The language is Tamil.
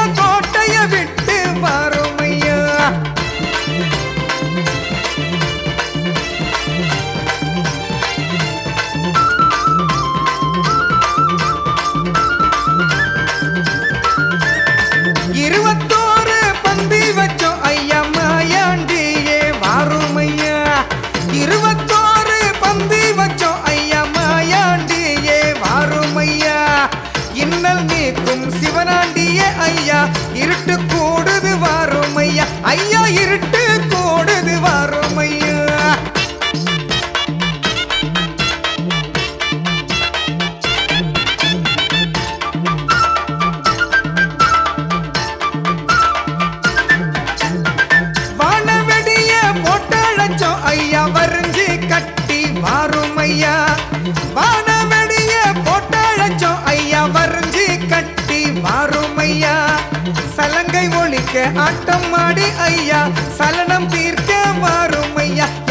கோட்டைய விட்டு வாருமையா இருபத்தோரு பந்தி வச்சோம் ஐயா மாயாண்டியே வாருமையா இருபத்தோரு பந்தி வச்சோம் ஐயா மாயாண்டியே வாருமையா இன்னல் நீக்கும் சிவனாண்டியே ஐயா இருட்டு கூடுது வாருமையா ஐயா இருட்டு கூடுது வாருமையா வானவெடிய போட்டழைச்சோம் ஐயா வரிஞ்சு கட்டி வாரும் ஐயா வானவெடிய போட்டழைச்சோம் ஐயா வரிஞ்சு கட்டி வாரும் ஐயா சலங்கை ஒழிக்க ஆட்டம் ஆடி ஐயா சலனம் தீர்க்க வாரும் ஐயா